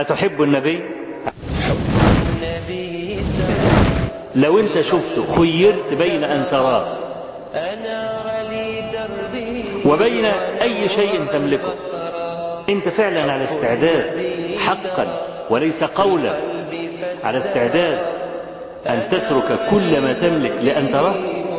أتحب النبي النبي لو أنت شفته خيرت بين أن تراه أنار لي دربي وبين أي شيء تملكه أنت فعلا على استعداد حقا وليس قولا على استعداد أن تترك كل ما تملك لأن تراه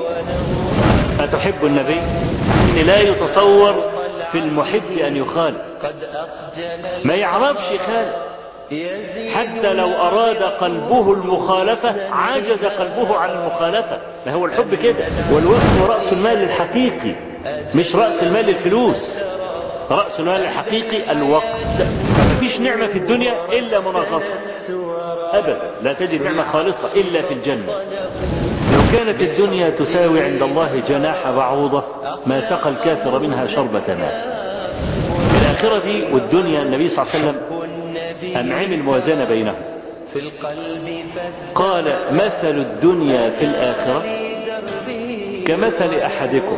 أتحب النبي إن لا يتصور في المحب أن يخالف قد أخجل ما يعرفش يخالف يزيد حتى لو أراد قلبه المخالفة عجز قلبه عن المخالفة ما هو الحب كده والوقت هو رأس المال الحقيقي مش رأس المال الفلوس رأس المال الحقيقي الوقت ما فيش نعمة في الدنيا إلا منغصة أبدا لا تجد نعمة خالصة إلا في الجنة لو كانت الدنيا تساوي عند الله جناح بعوضة ما سقى الكافر منها شربة ماء الآخرة دي والدنيا النبي صلى الله عليه وسلم النبي أم عمل موازنة بينهم في القلب قال مثل الدنيا في الآخرة دربي كمثل أحدكم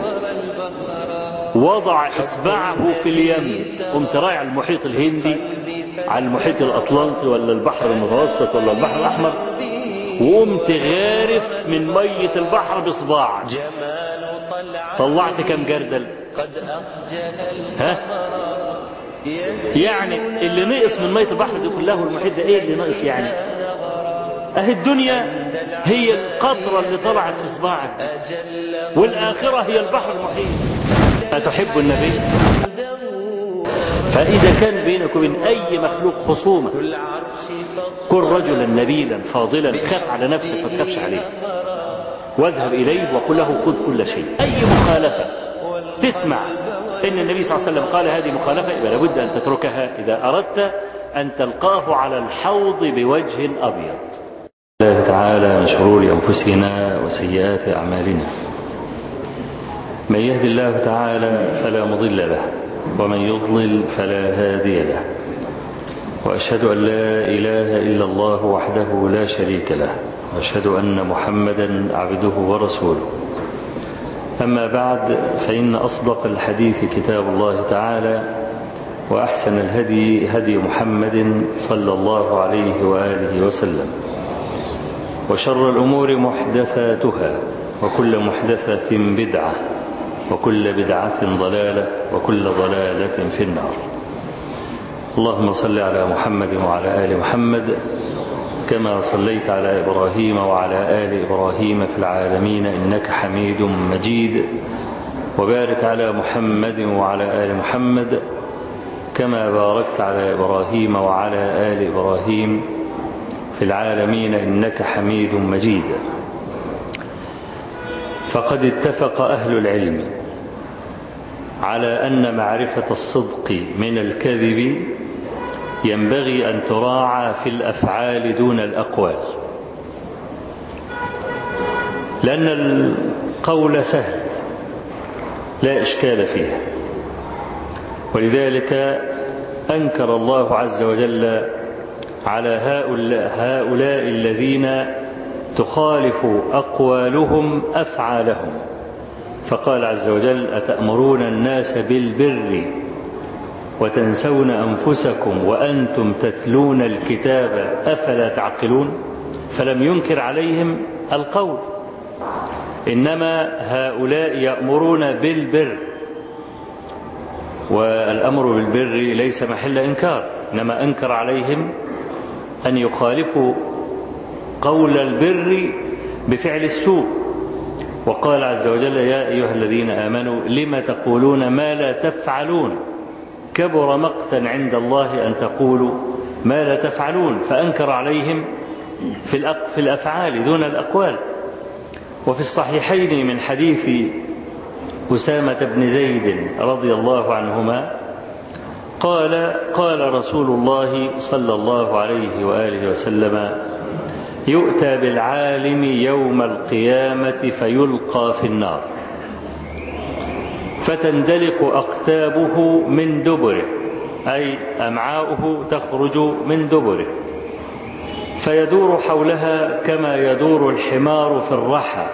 وضع إصبعه في اليم قمت رايح على المحيط الهندي على المحيط الأطلنطي ولا البحر المتوسط ولا البحر الأحمر وقمت غارف من مية البحر بصباعك جمال طلع طلعت كم جردل قد أخجل ها يزيد يعني اللي نقص من مية البحر دي كلها والمحيط ده ايه اللي ناقص يعني اهي الدنيا هي القطرة اللي طلعت في صباعك أجل والآخرة هي البحر المحيط أتحب النبي دور فإذا كان بينك وبين أي مخلوق خصومة العرش فوق كن رجلا نبيلا فاضلا خاف على نفسك ما تخافش عليه واذهب إليه وقل له خذ كل شيء أي مخالفة تسمع إن النبي صلى الله عليه وسلم قال هذه مخالفة يبقى لابد أن تتركها إذا أردت أن تلقاه على الحوض بوجه أبيض الله تعالى من شرور أنفسنا وسيئات أعمالنا من يهد الله تعالى فلا مضل له ومن يضلل فلا هادي له وأشهد أن لا إله إلا الله وحده لا شريك له وأشهد أن محمدا عبده ورسوله أما بعد فإن أصدق الحديث كتاب الله تعالى وأحسن الهدي هدي محمد صلى الله عليه وآله وسلم وشر الأمور محدثاتها وكل محدثة بدعة وكل بدعة ضلالة وكل ضلالة في النار اللهم صل على محمد وعلى آل محمد كما صليت على إبراهيم وعلى آل إبراهيم في العالمين إنك حميد مجيد وبارك على محمد وعلى آل محمد كما باركت على إبراهيم وعلى آل إبراهيم في العالمين إنك حميد مجيد فقد اتفق أهل العلم على أن معرفة الصدق من الكذب ينبغي أن تراعى في الأفعال دون الأقوال لأن القول سهل لا إشكال فيه ولذلك أنكر الله عز وجل على هؤلاء, هؤلاء الذين تخالف أقوالهم أفعالهم فقال عز وجل أتأمرون الناس بالبر وتنسون أنفسكم وأنتم تتلون الكتاب أفلا تعقلون فلم ينكر عليهم القول إنما هؤلاء يأمرون بالبر والأمر بالبر ليس محل إنكار إنما أنكر عليهم أن يخالفوا قول البر بفعل السوء وقال عز وجل يا أيها الذين آمنوا لم تقولون ما لا تفعلون كبر مقتا عند الله أن تقولوا ما لا تفعلون فأنكر عليهم في, في الأفعال دون الأقوال وفي الصحيحين من حديث أسامة بن زيد رضي الله عنهما قال قال رسول الله صلى الله عليه وآله وسلم يؤتى بالعالم يوم القيامة فيلقى في النار فتندلق أقتابه من دبره أي أمعاؤه تخرج من دبره فيدور حولها كما يدور الحمار في الرحى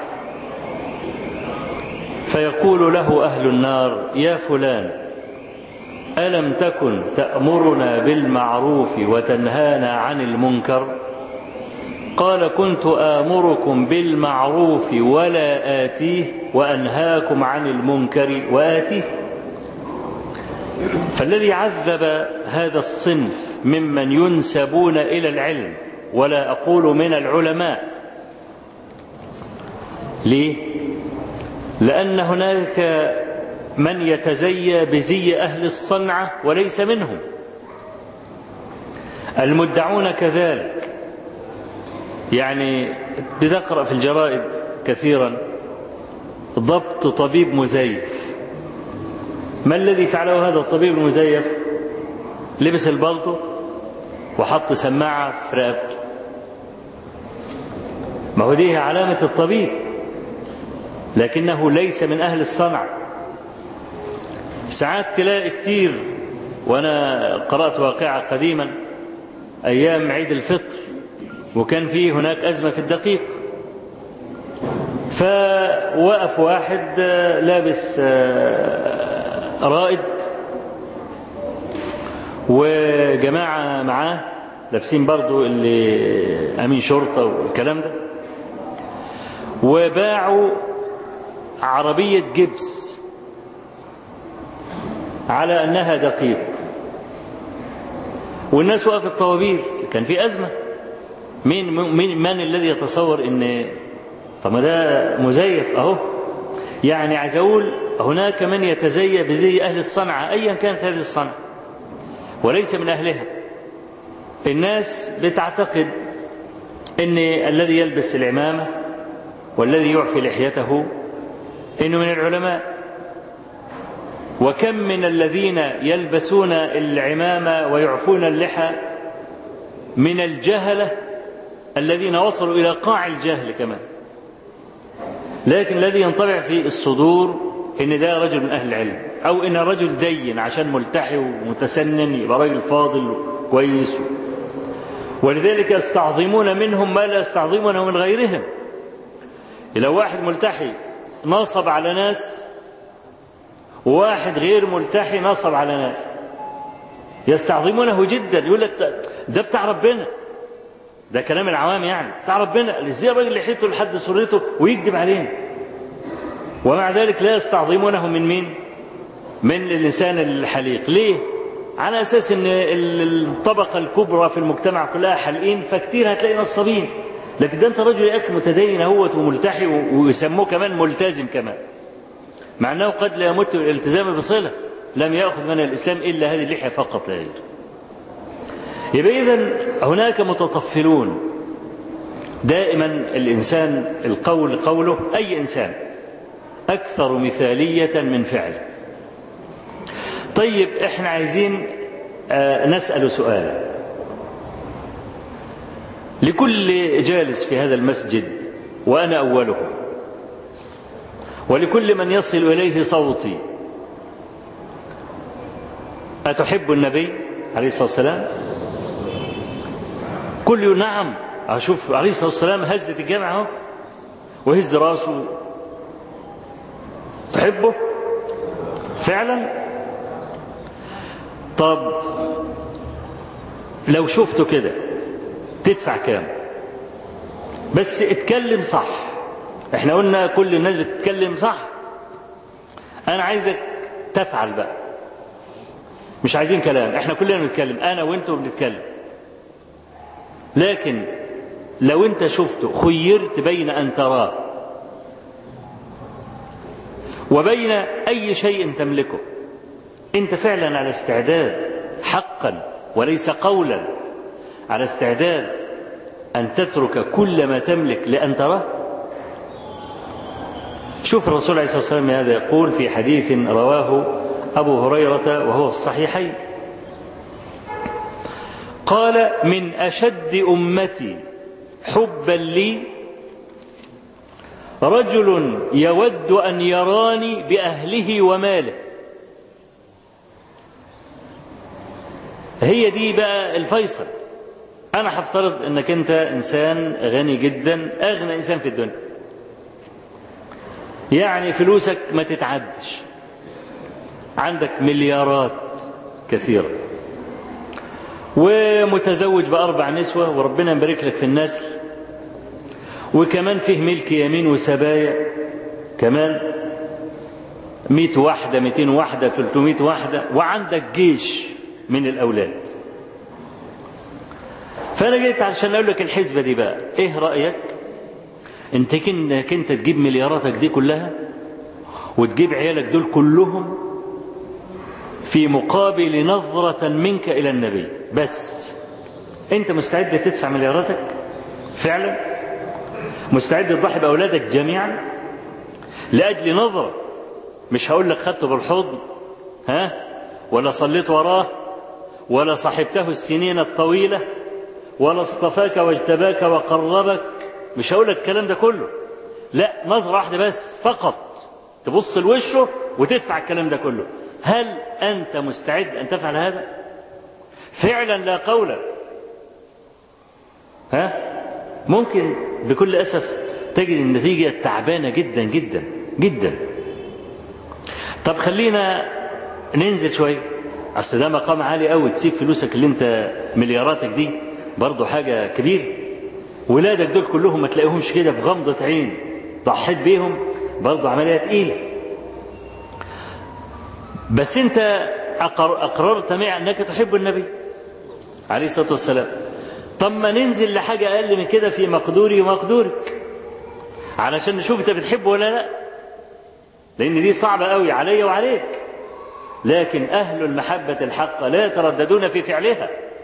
فيقول له أهل النار يا فلان ألم تكن تأمرنا بالمعروف وتنهانا عن المنكر قال كنت آمركم بالمعروف ولا آتيه وأنهاكم عن المنكر وآتيه فالذي عذب هذا الصنف ممن ينسبون إلى العلم ولا أقول من العلماء ليه؟ لأن هناك من يتزيى بزي أهل الصنعة وليس منهم المدعون كذلك يعني بتقرأ في الجرائد كثيرا ضبط طبيب مزيف ما الذي فعله هذا الطبيب المزيف لبس البلطو وحط سماعة في رقبته ما هو دي علامة الطبيب لكنه ليس من أهل الصنعة ساعات تلاقي كتير وأنا قرأت واقعة قديما أيام عيد الفطر وكان فيه هناك أزمة في الدقيق فوقف واحد لابس رائد وجماعة معاه لابسين برضو اللي أمين شرطة والكلام ده وباعوا عربية جبس على أنها دقيق والناس وقفت طوابير كان في أزمة مين من, من الذي يتصور ان طب ما ده مزيف اهو يعني عايز اقول هناك من يتزيى بزي اهل الصنعه ايا كانت هذه الصنعه وليس من اهلها الناس بتعتقد ان الذي يلبس العمامه والذي يعفي لحيته انه من العلماء وكم من الذين يلبسون العمامه ويعفون اللحى من الجهله الذين وصلوا إلى قاع الجهل كمان لكن الذي ينطبع في الصدور إن ده رجل من أهل العلم أو إن رجل دين عشان ملتحي ومتسنن يبقى راجل فاضل كويس ولذلك يستعظمون منهم ما لا يستعظمونه من غيرهم لو واحد ملتحي نصب على ناس وواحد غير ملتحي نصب على ناس يستعظمونه جدا يقول لك ده بتاع ربنا ده كلام العوام يعني بتاع ربنا ازاي الراجل لحيته لحد سرته ويكذب علينا ومع ذلك لا يستعظمونه من مين من الانسان الحليق ليه على اساس ان الطبقه الكبرى في المجتمع كلها حلقين فكتير هتلاقي نصابين لكن ده انت رجل يا اخي متدين اهوت وملتحي ويسموه كمان ملتزم كمان مع انه قد لا يمت الالتزام بصله لم ياخذ من الاسلام الا هذه اللحيه فقط لا غير يبقى إذا هناك متطفلون دائما الإنسان القول قوله أي إنسان أكثر مثالية من فعله طيب إحنا عايزين نسأل سؤالا لكل جالس في هذا المسجد وأنا أوله ولكل من يصل إليه صوتي أتحب النبي عليه الصلاة والسلام كل يوم نعم أشوف عليه الصلاة والسلام هزت الجامع اهو وهز راسه تحبه فعلا طب لو شفته كده تدفع كام بس اتكلم صح احنا قلنا كل الناس بتتكلم صح انا عايزك تفعل بقى مش عايزين كلام احنا كلنا بنتكلم انا وانت بنتكلم لكن لو انت شفته خيرت بين ان تراه وبين اي شيء تملكه انت فعلا على استعداد حقا وليس قولا على استعداد ان تترك كل ما تملك لان تراه شوف الرسول عليه الصلاه والسلام هذا يقول في حديث رواه ابو هريره وهو في الصحيحين قال من اشد امتي حبا لي رجل يود ان يراني باهله وماله هي دي بقى الفيصل انا هفترض انك انت انسان غني جدا اغنى انسان في الدنيا يعني فلوسك ما تتعدش عندك مليارات كثيرة ومتزوج بأربع نسوة وربنا يبارك لك في النسل وكمان فيه ملك يمين وسبايا كمان مئة واحدة مئتين واحدة تلتمائة واحدة وعندك جيش من الأولاد فأنا جيت عشان أقول لك الحسبة دي بقى إيه رأيك أنت كنك أنت تجيب ملياراتك دي كلها وتجيب عيالك دول كلهم في مقابل نظرة منك إلى النبي بس أنت مستعد تدفع ملياراتك فعلا مستعد تضحي بأولادك جميعا لأجل نظرة مش هقول لك خدته بالحضن ها ولا صليت وراه ولا صاحبته السنين الطويلة ولا اصطفاك واجتباك وقربك مش هقول لك الكلام ده كله لا نظرة واحدة بس فقط تبص لوشه وتدفع الكلام ده كله هل أنت مستعد أن تفعل هذا فعلا لا قولا ها ممكن بكل أسف تجد النتيجة تعبانة جدا جدا جدا طب خلينا ننزل شوية أصل ده مقام عالي قوي تسيب فلوسك اللي أنت ملياراتك دي برضه حاجة كبيرة ولادك دول كلهم ما تلاقيهمش كده في غمضة عين ضحيت بيهم برضه عملية تقيلة بس أنت أقر أقررت معي أنك تحب النبي عليه الصلاة والسلام طب ما ننزل لحاجة أقل من كده في مقدوري ومقدورك علشان نشوف أنت بتحبه ولا لا لأن دي صعبة قوي علي وعليك لكن أهل المحبة الحقة لا يترددون في فعلها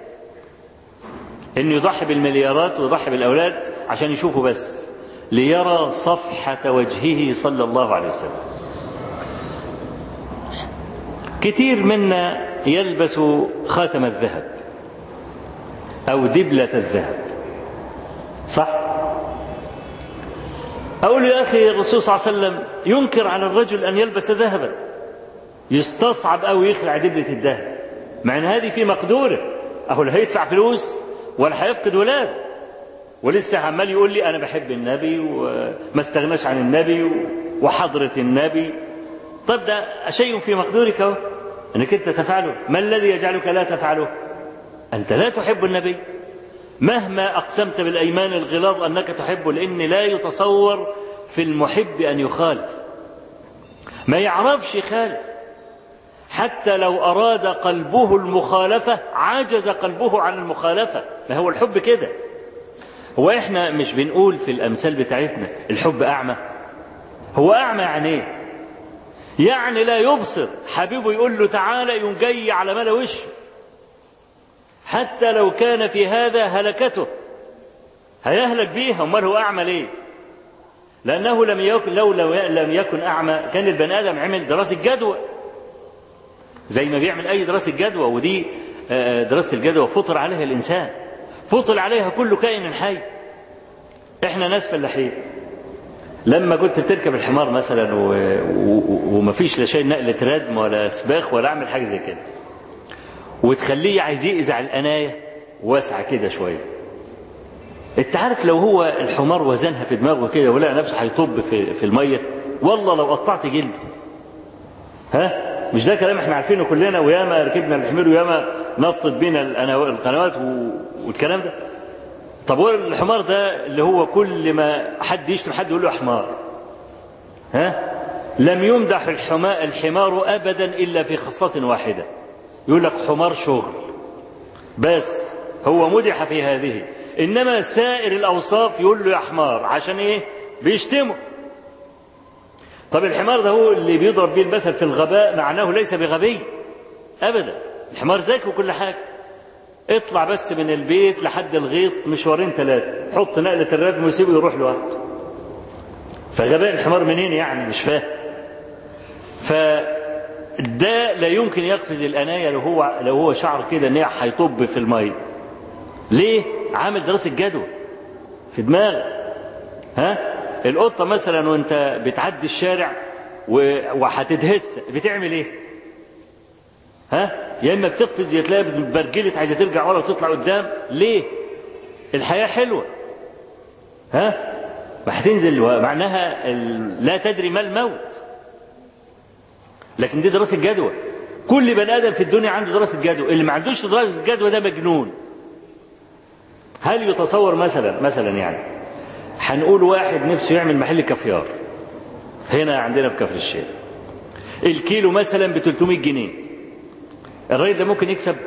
إنه يضحي بالمليارات ويضحي بالأولاد عشان يشوفوا بس ليرى صفحة وجهه صلى الله عليه وسلم كتير منا يلبس خاتم الذهب أو دبلة الذهب صح أقول يا أخي الرسول صلى الله عليه وسلم ينكر على الرجل أن يلبس ذهبا يستصعب أو يخلع دبلة الذهب مع أن هذه في مقدوره أهو لا هيدفع فلوس ولا هيفقد ولاد ولسه عمال يقول لي أنا بحب النبي وما استغناش عن النبي وحضرة النبي طب ده شيء في مقدورك أهو أنك أنت تفعله ما الذي يجعلك لا تفعله أنت لا تحب النبي مهما أقسمت بالأيمان الغلاظ أنك تحبه لأن لا يتصور في المحب أن يخالف ما يعرفش يخالف حتى لو أراد قلبه المخالفة عجز قلبه عن المخالفة ما هو الحب كده هو احنا مش بنقول في الأمثال بتاعتنا الحب أعمى هو أعمى يعني ايه يعني لا يبصر حبيبه يقول له تعالى يقوم جاي على ملا وشه حتى لو كان في هذا هلكته هيهلك بيها امال هو اعمى ليه لانه لم يكن لو لم يكن اعمى كان البني ادم عمل دراسه جدوى زي ما بيعمل اي دراسه جدوى ودي دراسه الجدوى فطر عليها الانسان فطر عليها كل كائن حي احنا ناس فلاحين لما كنت بتركب الحمار مثلا و... و... ومفيش لا شيء نقلة ردم ولا سباخ ولا اعمل حاجه زي كده وتخليه عايز يقزع القنايه واسعه كده شويه انت عارف لو هو الحمار وزنها في دماغه كده ولقى نفسه هيطب في في الميه والله لو قطعت جلده ها مش ده كلام احنا عارفينه كلنا وياما ركبنا الحمير وياما نطت بينا القنوات والكلام ده طب هو الحمار ده اللي هو كل ما حد يشتم حد يقول له حمار ها لم يمدح الحمار, الحمار ابدا الا في خصله واحده يقول لك حمار شغل بس هو مدح في هذه انما سائر الاوصاف يقول له يا حمار عشان ايه بيشتمه طب الحمار ده هو اللي بيضرب بيه المثل في الغباء معناه ليس بغبي ابدا الحمار ذكي وكل حاجه اطلع بس من البيت لحد الغيط مشوارين ثلاثه حط نقله الردم وسيبه يروح لوحده فغباء الحمار منين يعني مش فاهم فده لا يمكن يقفز الانايه لو هو لو هو شعر كده ان هيطب في الميه ليه عامل دراسه جدوى في دماغه ها القطه مثلا وانت بتعدي الشارع وهتدهس بتعمل ايه ها يا اما بتقفز يا تلاقي برجلت عايزه ترجع ورا وتطلع قدام ليه الحياه حلوه ها وهتنزل معناها لا تدري ما الموت لكن دي دراسه جدوى كل بني ادم في الدنيا عنده دراسه جدوى اللي ما عندوش دراسه جدوى ده مجنون هل يتصور مثلا مثلا يعني هنقول واحد نفسه يعمل محل كافيار هنا عندنا في كفر الشيخ الكيلو مثلا ب 300 جنيه الراجل ده ممكن يكسب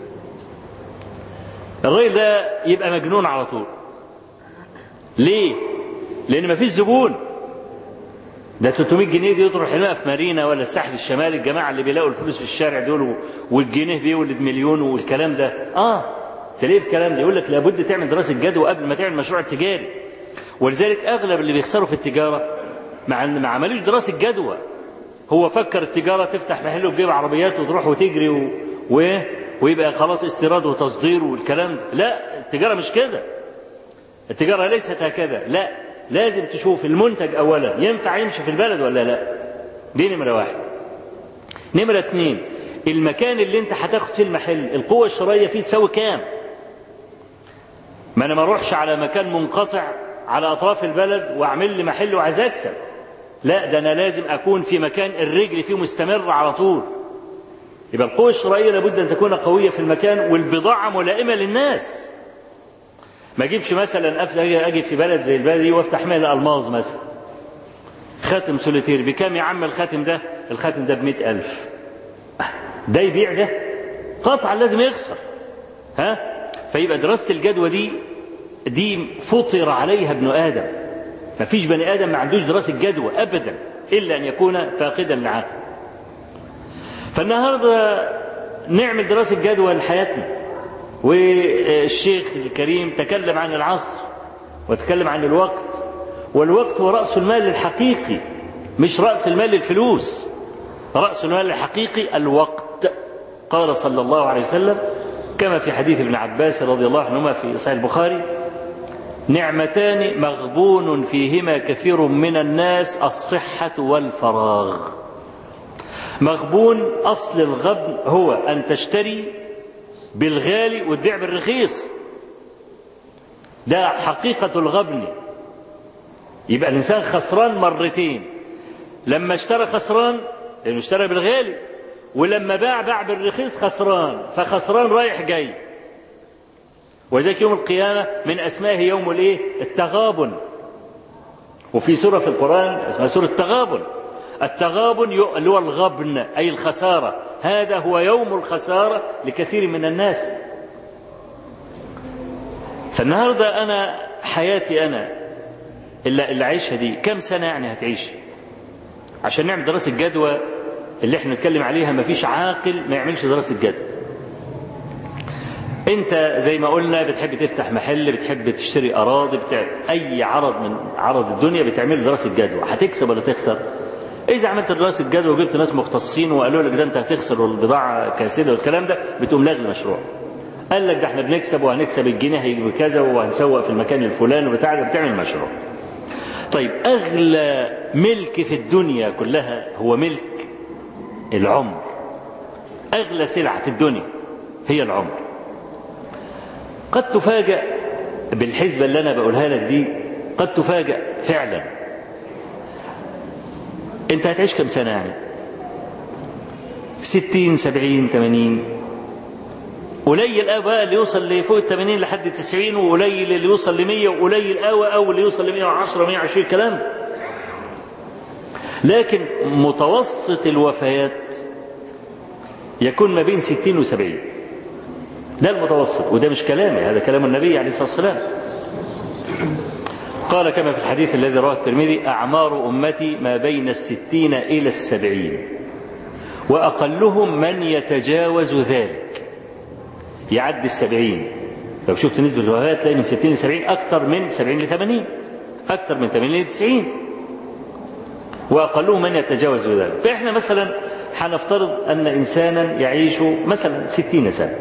الراجل ده يبقى مجنون على طول ليه لان مفيش زبون ده 300 جنيه دي تروح يلاقيها في مارينا ولا الساحل الشمالي الجماعه اللي بيلاقوا الفلوس في الشارع دول والجنيه بيولد مليون والكلام ده اه تلاقيه في الكلام ده يقول لك لابد تعمل دراسه جدوى قبل ما تعمل مشروع تجاري ولذلك اغلب اللي بيخسروا في التجاره مع ما عملوش دراسه جدوى هو فكر التجاره تفتح محل وتجيب عربيات وتروح وتجري و... و... ويبقى خلاص استيراد وتصدير والكلام ده. لا التجاره مش كده التجاره ليست هكذا لا لازم تشوف المنتج اولا ينفع يمشي في البلد ولا لا دي نمره واحد نمره اتنين المكان اللي انت هتاخد فيه المحل القوه الشرائيه فيه تساوي كام ما انا ما اروحش على مكان منقطع على اطراف البلد واعمل لي محل وعايز اكسب لا ده انا لازم اكون في مكان الرجل فيه مستمر على طول يبقى القوة الشرائية لابد أن تكون قوية في المكان والبضاعة ملائمة للناس ما اجيبش مثلا اجي في بلد زي البلد دي وافتح محل الماظ مثلا خاتم سوليتير بكام يا عم الخاتم ده الخاتم ده بمئة ألف ده يبيع ده قطعا لازم يخسر ها فيبقى دراسة الجدوى دي دي فطر عليها ابن آدم ما فيش بني آدم ما عندوش دراسة جدوى أبدا إلا أن يكون فاقدا لعقل فالنهاردة نعمل دراسة جدوى لحياتنا والشيخ الكريم تكلم عن العصر وتكلم عن الوقت والوقت هو رأس المال الحقيقي مش رأس المال الفلوس رأس المال الحقيقي الوقت قال صلى الله عليه وسلم كما في حديث ابن عباس رضي الله عنهما في صحيح البخاري نعمتان مغبون فيهما كثير من الناس الصحة والفراغ مغبون أصل الغبن هو أن تشتري بالغالي وتبيع بالرخيص ده حقيقة الغبن يبقى الإنسان خسران مرتين لما اشترى خسران لأنه اشترى بالغالي ولما باع باع بالرخيص خسران فخسران رايح جاي وذلك يوم القيامة من أسمائه يوم الإيه؟ التغابن وفي سورة في القرآن اسمها سورة التغابن التغابن اللي هو الغبن أي الخسارة هذا هو يوم الخسارة لكثير من الناس فالنهاردة أنا حياتي أنا اللي, اللي عايشها دي كم سنة يعني هتعيش عشان نعمل دراسة جدوى اللي احنا نتكلم عليها ما فيش عاقل ما يعملش دراسة جدوى انت زي ما قلنا بتحب تفتح محل بتحب تشتري اراضي بتعمل اي عرض من عرض الدنيا بتعمل دراسة جدوى هتكسب ولا تخسر إذا عملت دراسة جدوى وجبت ناس مختصين وقالوا لك ده أنت هتخسر والبضاعة كاسدة والكلام ده بتقوم لاغي المشروع. قال لك ده احنا بنكسب وهنكسب الجنيه هيجي بكذا وهنسوق في المكان الفلاني وبتاع ده بتعمل مشروع. طيب أغلى ملك في الدنيا كلها هو ملك العمر. أغلى سلعة في الدنيا هي العمر. قد تفاجأ بالحسبة اللي أنا بقولها لك دي قد تفاجأ فعلا انت هتعيش كم سنة يعني ستين سبعين ثمانين قليل قوي بقى اللي يوصل لفوق الثمانين لحد التسعين وقليل اللي يوصل لمية وقليل قوي قوي اللي يوصل لمية وعشرة مية وعشرين كلام لكن متوسط الوفيات يكون ما بين ستين وسبعين ده المتوسط وده مش كلامي هذا كلام النبي عليه الصلاة والسلام قال كما في الحديث الذي رواه الترمذي أعمار أمتي ما بين الستين إلى السبعين وأقلهم من يتجاوز ذلك يعدي السبعين لو شفت نسبة الوفاة تلاقي من ستين لسبعين أكثر من سبعين لثمانين أكثر من ثمانين لتسعين وأقلهم من يتجاوز ذلك فإحنا مثلا هنفترض أن إنسانا يعيش مثلا ستين سنة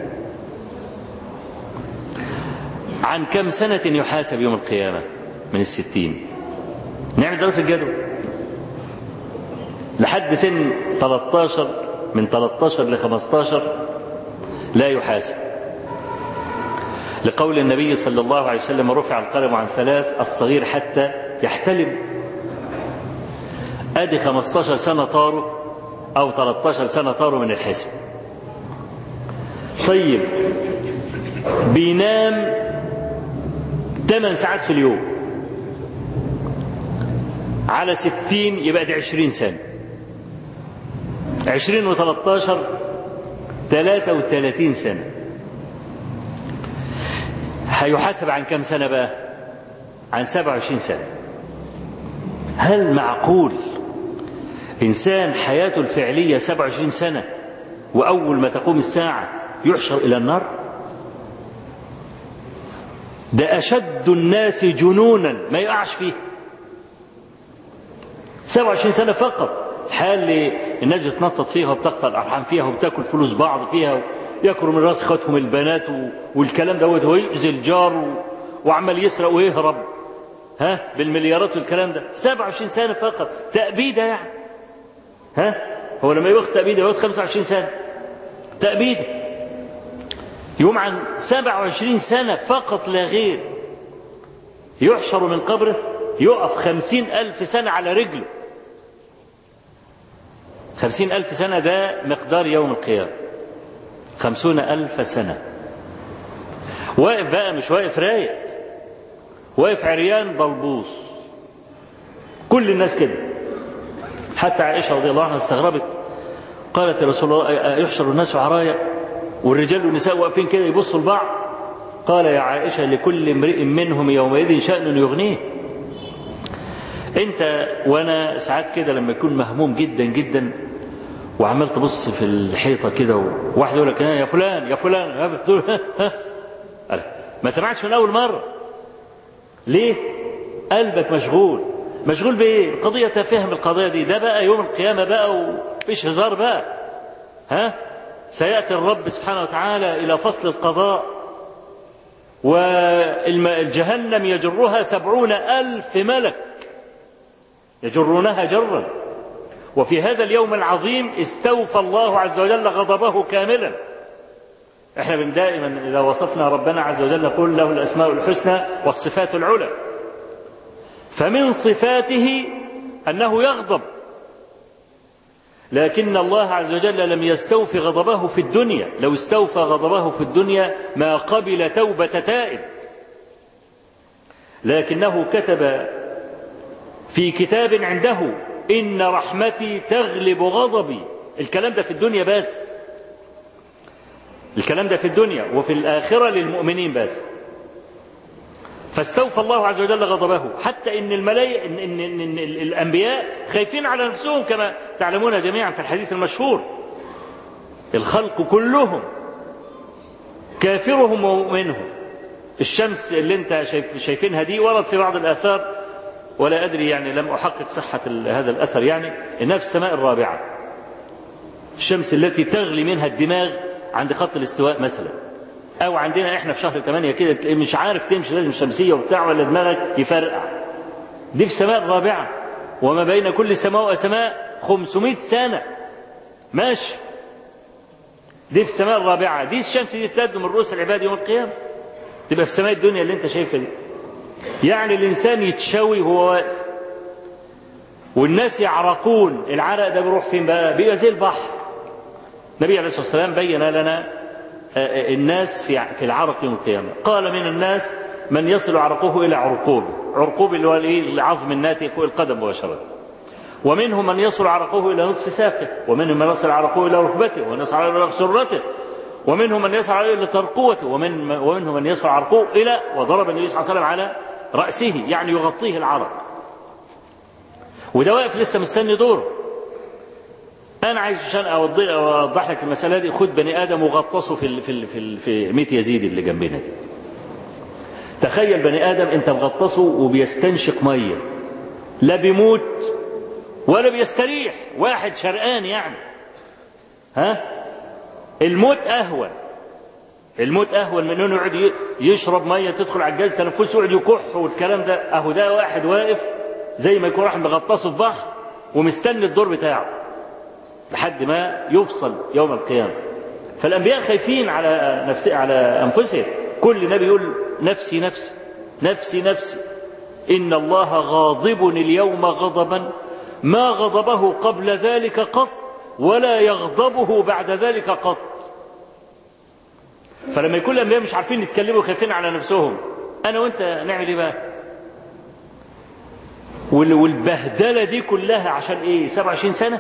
عن كم سنة يحاسب يوم القيامة من الستين نعمل دراسة جدوى لحد سن 13 من 13 ل 15 لا يحاسب لقول النبي صلى الله عليه وسلم رفع القلم عن ثلاث الصغير حتى يحتلم ادي 15 سنة طاروا أو 13 سنة طاروا من الحسب طيب بينام 8 ساعات في اليوم على 60 يبقى دي 20 سنة 20 و13 33 سنة هيحاسب عن كم سنة بقى عن 27 سنة هل معقول إنسان حياته الفعلية 27 سنة وأول ما تقوم الساعة يحشر إلى النار ده أشد الناس جنونا ما يقعش فيه 27 سنة فقط الحياة اللي الناس بتنطط فيها وبتقطع الأرحام فيها وبتاكل فلوس بعض فيها ياكلوا من راس اخواتهم البنات و... والكلام دوت ويؤذي الجار و... وعمال يسرق ويهرب ها بالمليارات والكلام ده 27 سنة فقط تأبيدة يعني ها هو لما ياخد تأبيدة ياخد 25 سنة تأبيدة يوم عن 27 سنة فقط لا غير يحشر من قبره يقف خمسين ألف سنة على رجله خمسين ألف سنة ده مقدار يوم القيامة خمسون ألف سنة واقف بقى مش واقف رايق واقف عريان بلبوص كل الناس كده حتى عائشة رضي الله عنها استغربت قالت يا رسول الله يحشر الناس عرايا والرجال والنساء واقفين كده يبصوا لبعض قال يا عائشة لكل امرئ منهم يومئذ شأن يغنيه انت وانا ساعات كده لما يكون مهموم جدا جدا وعمال تبص في الحيطه كده وواحد يقول لك يا فلان يا فلان تقول ها ها ما سمعتش من اول مره ليه قلبك مشغول مشغول بايه قضيه تفهم القضيه دي ده بقى يوم القيامه بقى ومفيش هزار بقى ها سياتي الرب سبحانه وتعالى الى فصل القضاء والجهنم يجرها سبعون ألف ملك يجرونها جرا وفي هذا اليوم العظيم استوفى الله عز وجل غضبه كاملا احنا دائما اذا وصفنا ربنا عز وجل نقول له الاسماء الحسنى والصفات العلى فمن صفاته انه يغضب لكن الله عز وجل لم يستوفي غضبه في الدنيا لو استوفى غضبه في الدنيا ما قبل توبه تائب لكنه كتب في كتاب عنده إن رحمتي تغلب غضبي الكلام ده في الدنيا بس الكلام ده في الدنيا وفي الآخرة للمؤمنين بس فاستوفى الله عز وجل غضبه حتى إن الملائكة إن, إن, إن, إن الأنبياء خايفين على نفسهم كما تعلمون جميعا في الحديث المشهور الخلق كلهم كافرهم ومؤمنهم الشمس اللي انت شايف شايفينها دي ورد في بعض الآثار ولا أدري يعني لم أحقق صحة هذا الأثر يعني إنها في السماء الرابعة الشمس التي تغلي منها الدماغ عند خط الاستواء مثلا أو عندنا إحنا في شهر 8 كده مش عارف تمشي لازم شمسية وبتاع ولا دماغك يفرقع دي في السماء الرابعة وما بين كل سماء وسماء 500 سنة ماشي دي في السماء الرابعة دي الشمس دي تبدو من رؤوس العباد يوم القيامة تبقى في سماء الدنيا اللي انت شايفها دي يعني الإنسان يتشوي وهو واقف والناس يعرقون العرق ده بيروح فين بقى بيبقى زي البحر النبي عليه الصلاة والسلام بين لنا الناس في في العرق يوم القيامة قال من الناس من يصل عرقه إلى عرقوبه عرقوب اللي هو العظم الناتئ فوق القدم مباشرة ومنهم من يصل عرقه إلى نصف ساقه ومنهم من يصل عرقه إلى ركبته ومن يصل إلى سرته ومنهم من يصل إلى ترقوته ومن ومنهم من يصل عرقه إلى وضرب النبي صلى الله عليه وسلم على رأسه يعني يغطيه العرق وده واقف لسه مستني دوره أنا عايز عشان أوضح لك المسألة دي خد بني آدم وغطسه في ال في ال في, ال في ميت يزيد اللي جنبنا دي تخيل بني آدم أنت مغطسه وبيستنشق مية لا بيموت ولا بيستريح واحد شرقان يعني ها الموت أهون الموت أهون من أنه يقعد يشرب مية تدخل على الجهاز تنفسه يقعد يكح والكلام ده أهو ده واحد واقف زي ما يكون واحد مغطسه في بحر ومستني الدور بتاعه لحد ما يفصل يوم القيامة فالأنبياء خايفين على نفس على أنفسهم كل نبي يقول نفسي نفسي نفسي نفسي إن الله غاضب اليوم غضبا ما غضبه قبل ذلك قط ولا يغضبه بعد ذلك قط فلما يكون الانبياء مش عارفين يتكلموا خايفين على نفسهم انا وانت نعمل ايه بقى وال- والبهدله دي كلها عشان ايه 27 سنه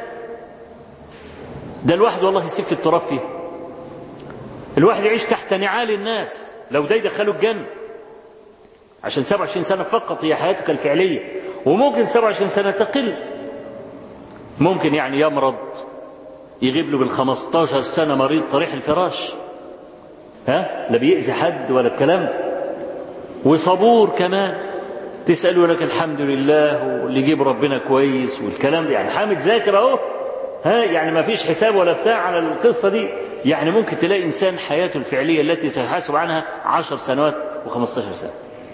ده الواحد والله يسيب في التراب فيه الواحد يعيش تحت نعال الناس لو ده يدخله الجنه عشان 27 سنه فقط هي حياتك الفعليه وممكن 27 سنه تقل ممكن يعني يمرض يغيب له بال 15 سنه مريض طريح الفراش ها لا بيأذي حد ولا الكلام ده. وصبور كمان تسأله لك الحمد لله واللي يجيب ربنا كويس والكلام ده يعني حامد ذاكر اهو ها يعني ما فيش حساب ولا بتاع على القصة دي يعني ممكن تلاقي إنسان حياته الفعلية التي سيحاسب عنها عشر سنوات و15 سنة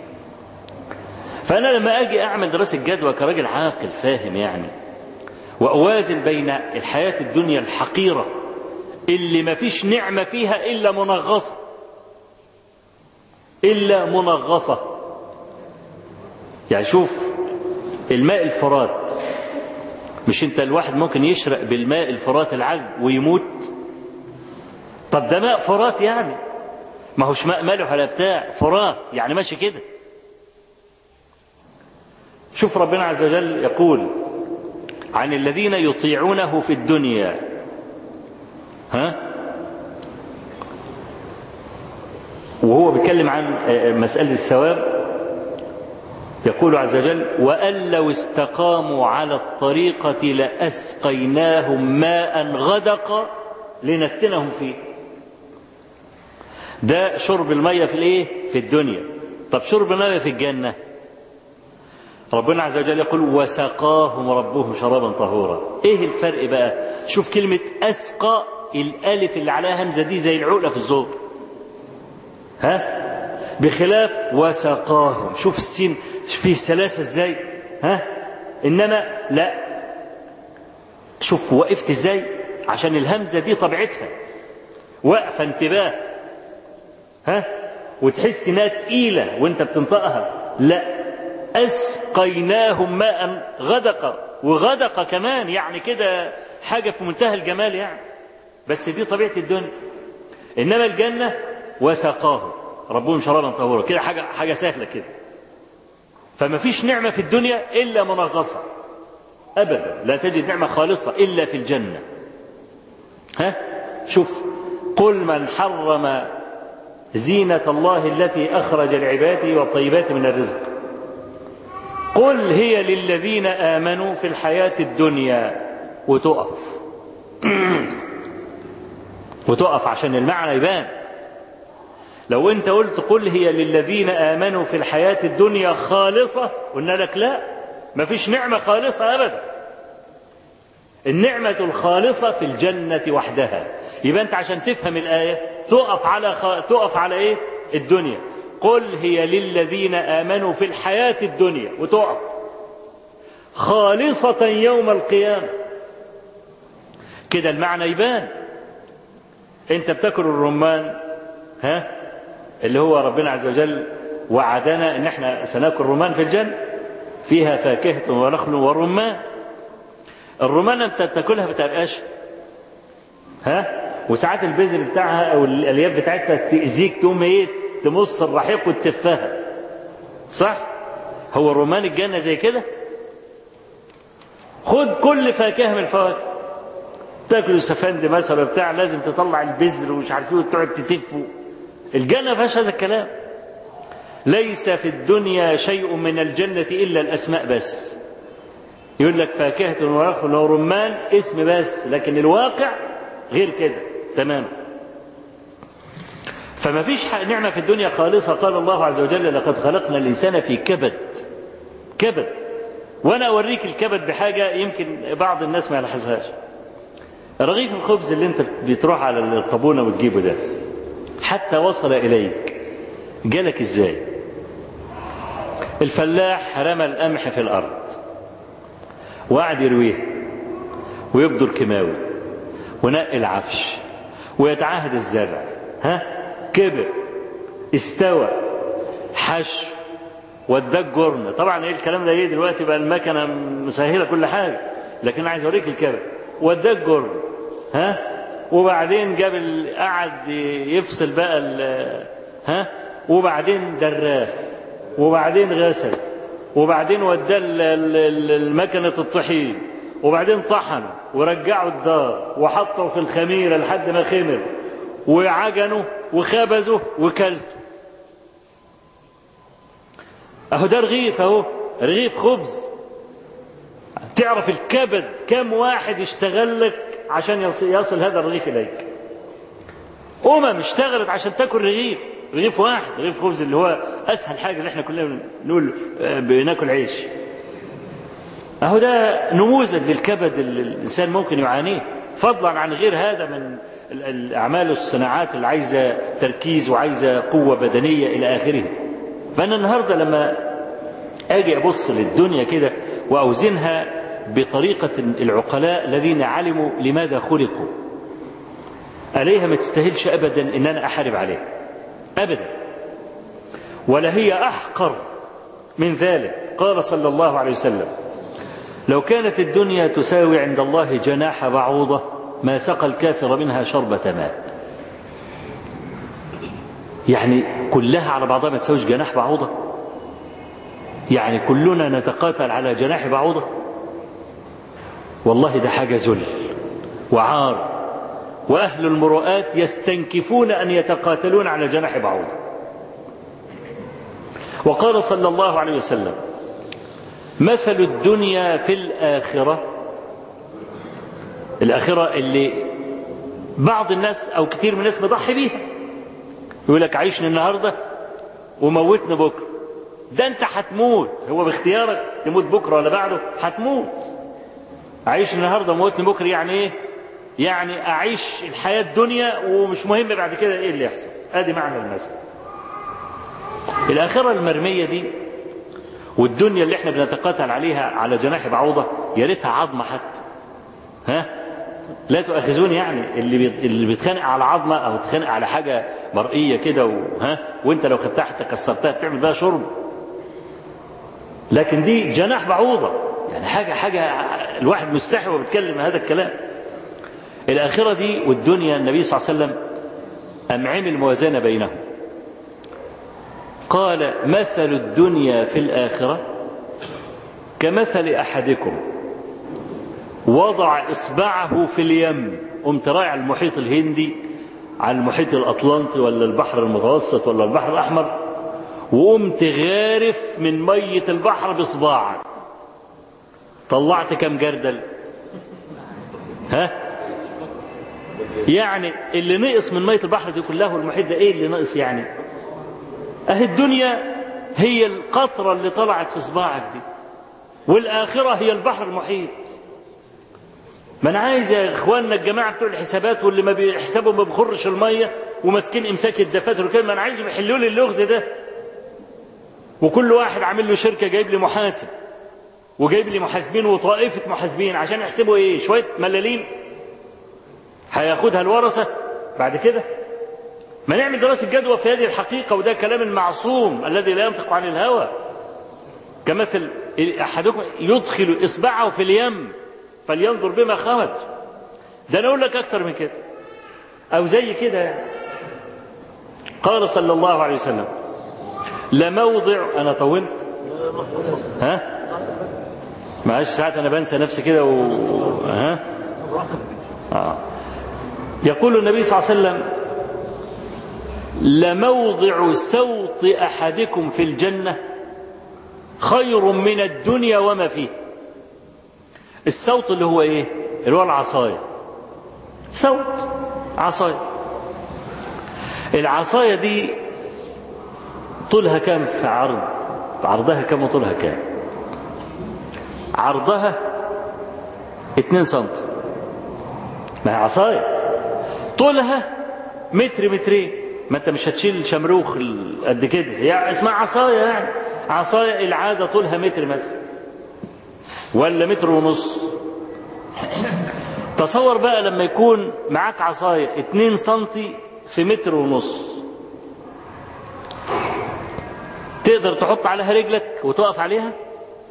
فأنا لما أجي أعمل دراسة جدوى كراجل عاقل فاهم يعني وأوازن بين الحياة الدنيا الحقيرة اللي ما فيش نعمة فيها إلا منغصة إلا منغصة يعني شوف الماء الفرات مش انت الواحد ممكن يشرق بالماء الفرات العذب ويموت طب ده ماء فرات يعني ما هوش ماء مالح ولا بتاع فرات يعني ماشي كده شوف ربنا عز وجل يقول عن الذين يطيعونه في الدنيا ها وهو بيتكلم عن مسألة الثواب يقول عز وجل وأن لو استقاموا على الطريقة لأسقيناهم ماء غدقا لنفتنهم فيه ده شرب المية في الايه في الدنيا طب شرب المية في الجنة ربنا عز وجل يقول وسقاهم ربهم شرابا طهورا ايه الفرق بقى شوف كلمة أسقى الألف اللي عليها همزة دي زي العقلة في الزور ها بخلاف وسقاهم شوف السين فيه سلاسة ازاي ها انما لا شوف وقفت ازاي عشان الهمزة دي طبيعتها واقفة انتباه ها وتحس انها تقيلة وانت بتنطقها لا اسقيناهم ماء غدقا وغدق كمان يعني كده حاجة في منتهى الجمال يعني بس دي طبيعة الدنيا انما الجنة وسقاهم ربهم شرابا طهورا كده حاجة حاجة سهلة كده فما فيش نعمة في الدنيا إلا منغصة أبدا لا تجد نعمة خالصة إلا في الجنة ها شوف قل من حرم زينة الله التي أخرج لعباده والطيبات من الرزق قل هي للذين آمنوا في الحياة الدنيا وتقف وتقف عشان المعنى يبان لو انت قلت قل هي للذين آمنوا في الحياة الدنيا خالصة قلنا لك لا ما فيش نعمة خالصة أبدا النعمة الخالصة في الجنة وحدها يبقى انت عشان تفهم الآية تقف على خ... تقف على ايه الدنيا قل هي للذين آمنوا في الحياة الدنيا وتقف خالصة يوم القيامة كده المعنى يبان انت بتاكل الرمان ها اللي هو ربنا عز وجل وعدنا ان احنا سناكل رمان في الجنة فيها فاكهة ونخل ورمان الرمان انت تاكلها بتبقاش ها وساعات البذر بتاعها او الالياف بتاعتها تاذيك تقوم ايه تمص الرحيق وتفها صح هو الرمان الجنة زي كده خد كل فاكهة من الفواكه تاكل سفند مثلا بتاع لازم تطلع البذر ومش عارف ايه وتقعد تتف الجنة ما فيهاش هذا الكلام ليس في الدنيا شيء من الجنة إلا الأسماء بس يقول لك فاكهة ونخل ورمان اسم بس لكن الواقع غير كده تمام فما فيش نعمة في الدنيا خالصة قال الله عز وجل لقد خلقنا الإنسان في كبد كبد وأنا أوريك الكبد بحاجة يمكن بعض الناس ما يلاحظهاش رغيف الخبز اللي انت بتروح على الطابونة وتجيبه ده حتى وصل إليك جالك ازاي الفلاح رمى القمح في الأرض وقعد يرويه ويبدر كيماوي ونقي العفش ويتعاهد الزرع ها كبر استوى حشو وداك جرن طبعا ايه الكلام ده ايه دلوقتي بقى المكنه مسهله كل حاجه لكن عايز اوريك الكبر وداك جرن ها وبعدين جاب ال- قعد يفصل بقى ال- ها وبعدين دراه وبعدين غسل وبعدين وداه ال- ال- ال- المكنة الطحين وبعدين طحنه ورجعه الدار وحطه في الخميرة لحد ما خمر وعجنه وخبزه وكلته اهو ده رغيف اهو رغيف خبز تعرف الكبد كم واحد اشتغل لك عشان يصل, يصل هذا الرغيف اليك امم اشتغلت عشان تاكل رغيف رغيف واحد رغيف خبز اللي هو اسهل حاجه اللي احنا كلنا بنقول آه، بناكل عيش اهو ده نموذج للكبد اللي الانسان ممكن يعانيه فضلا عن غير هذا من ال- الاعمال والصناعات اللي عايزه تركيز وعايزه قوه بدنيه الى اخره فانا النهارده لما اجي ابص للدنيا كده واوزنها بطريقه العقلاء الذين علموا لماذا خلقوا عليها ما تستاهلش ابدا ان انا احارب عليها ابدا ولا هي احقر من ذلك قال صلى الله عليه وسلم لو كانت الدنيا تساوي عند الله جناح بعوضه ما سقى الكافر منها شربة ماء يعني كلها على بعضها ما تساويش جناح بعوضة يعني كلنا نتقاتل على جناح بعوضة والله ده حاجة ذل وعار وأهل المروءات يستنكفون أن يتقاتلون على جناح بعوضة وقال صلى الله عليه وسلم مثل الدنيا في الآخرة الآخرة اللي بعض الناس أو كثير من الناس بيضحي بيها يقول لك عيشني النهاردة وموتني بكرة ده أنت هتموت هو باختيارك تموت بكرة ولا بعده هتموت عيشني النهاردة وموتني بكرة يعني إيه يعني أعيش الحياة الدنيا ومش مهم بعد كده إيه اللي يحصل أدي معنى المثل الآخرة المرمية دي والدنيا اللي احنا بنتقاتل عليها على جناح بعوضة يا ريتها عظمة حتى ها لا تؤاخذوني يعني اللي بيت- اللي بيتخانق على عظمة أو بيتخانق على حاجة مرئية كده وها وأنت لو خدتها حتى كسرتها تعمل بها شرب لكن دي جناح بعوضة يعني حاجة حاجة الواحد مستحي وهو بيتكلم هذا الكلام الآخرة دي والدنيا النبي صلى الله عليه وسلم أم عمل موازنة بينهم قال مثل الدنيا في الآخرة كمثل أحدكم وضع إصبعه في اليم قمت رايح على المحيط الهندي على المحيط الأطلنطي ولا البحر المتوسط ولا البحر الأحمر وقمت غارف من مية البحر بصباعك طلعت كم جردل ها يعني اللي نقص من مية البحر دي كلها والمحيط ده ايه اللي نقص يعني اهي الدنيا هي القطرة اللي طلعت في صباعك دي والآخرة هي البحر المحيط ما انا عايز يا اخواننا الجماعه بتوع الحسابات واللي ما بيحسبوا ما بيخرش الميه وماسكين امساك الدفاتر وكده ما انا عايزهم يحلوا لي اللغز ده وكل واحد عامل له شركه جايب لي محاسب وجايب لي محاسبين وطائفه محاسبين عشان يحسبوا ايه شويه ملاليم هياخدها الورثه بعد كده ما نعمل دراسه جدوى في هذه الحقيقه وده كلام المعصوم الذي لا ينطق عن الهوى كمثل احدكم يدخل اصبعه في اليم فلينظر بما خرج ده انا اقول لك اكتر من كده او زي كده يعني قال صلى الله عليه وسلم لموضع انا طولت ها معلش ساعات انا بنسى نفسي كده و... ها آه. يقول النبي صلى الله عليه وسلم لموضع سوط احدكم في الجنه خير من الدنيا وما فيه الصوت اللي هو ايه اللي هو العصاية صوت عصاية العصاية دي طولها كام في عرض عرضها كام وطولها كام عرضها اتنين سنتي ما هي عصاية طولها متر مترين ما انت مش هتشيل شمروخ قد كده هي اسمها عصاية يعني عصاية العادة طولها متر مثلا ولا متر ونص تصور بقى لما يكون معاك عصاية اتنين سنتي في متر ونص تقدر تحط عليها رجلك وتقف عليها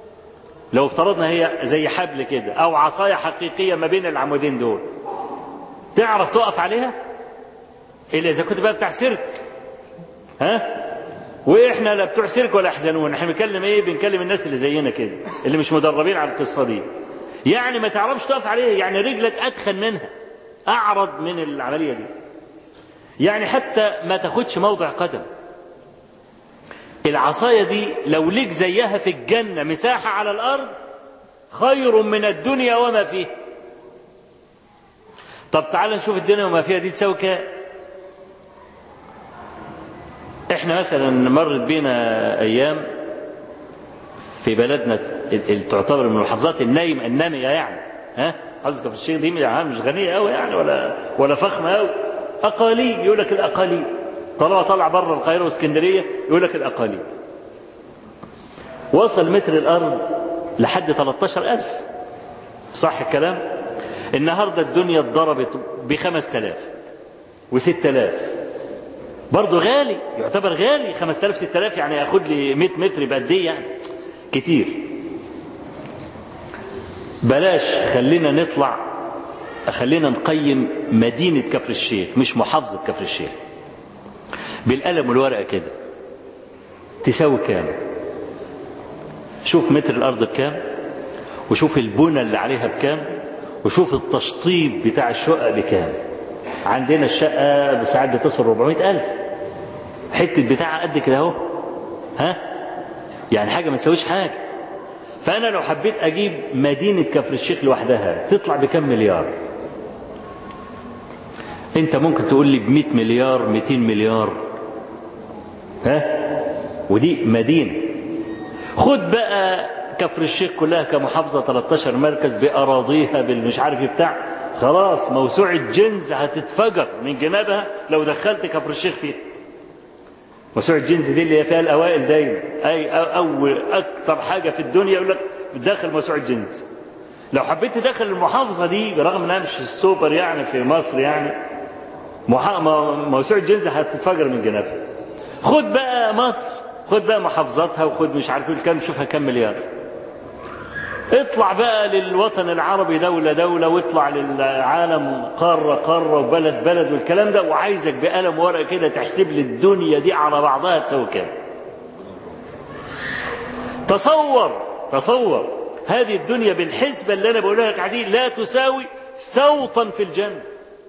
لو افترضنا هي زي حبل كده او عصاية حقيقية ما بين العمودين دول تعرف تقف عليها الا اذا كنت بقى بتاع سيرك ها واحنا لا بتوع سيرك ولا يحزنون احنا بنتكلم ايه بنكلم الناس اللي زينا كده اللي مش مدربين على القصه دي يعني ما تعرفش تقف عليها يعني رجلك اتخن منها اعرض من العمليه دي يعني حتى ما تاخدش موضع قدم العصايه دي لو ليك زيها في الجنه مساحه على الارض خير من الدنيا وما فيها طب تعال نشوف الدنيا وما فيها دي تساوي كام احنا مثلا مرت بينا ايام في بلدنا اللي تعتبر من المحافظات النايم النامية يعني ها حافظ كفر الشيخ دي يعني مش غنية قوي يعني ولا ولا فخمة قوي أقاليم يقول لك الأقاليم طالما طلع بره القاهرة واسكندرية يقول لك الأقاليم وصل متر الأرض لحد 13000 صح الكلام النهاردة الدنيا اتضربت ب 5000 و6000 برضه غالي يعتبر غالي 5000 6000 يعني اخد لي 100 متر يبقى قد ايه يعني كتير بلاش خلينا نطلع خلينا نقيم مدينة كفر الشيخ مش محافظة كفر الشيخ بالقلم والورقة كده تساوي كام شوف متر الأرض بكام وشوف البنى اللي عليها بكام وشوف التشطيب بتاع الشقة بكام عندنا الشقة ساعات بتصل 400 ألف حتة بتاعها قد كده اهو ها يعني حاجة ما تسويش حاجة فأنا لو حبيت أجيب مدينة كفر الشيخ لوحدها تطلع بكم مليار أنت ممكن تقول لي ب 100 مليار 200 مليار ها ودي مدينة خد بقى كفر الشيخ كلها كمحافظة 13 مركز بأراضيها بالمش عارف بتاع خلاص موسوعة جنز هتتفجر من جنابها لو دخلت كفر الشيخ فيها موسوعة جنز دي اللي هي فيها الأوائل دايما أي أول أكتر حاجة في الدنيا يقول لك داخل موسوعة جنز لو حبيت تدخل المحافظة دي برغم انها مش السوبر يعني في مصر يعني محا... موسوعة جنز هتتفجر من جنابها خد بقى مصر خد بقى محافظاتها وخد مش عارف الكلام شوفها كم مليار اطلع بقى للوطن العربي دولة دولة واطلع للعالم قارة قارة وبلد بلد والكلام ده وعايزك بقلم ورقة كده تحسب لي الدنيا دي على بعضها تساوي كام تصور تصور هذه الدنيا بالحسبة اللي أنا بقولها لك عديد لا تساوي سوطا في الجنة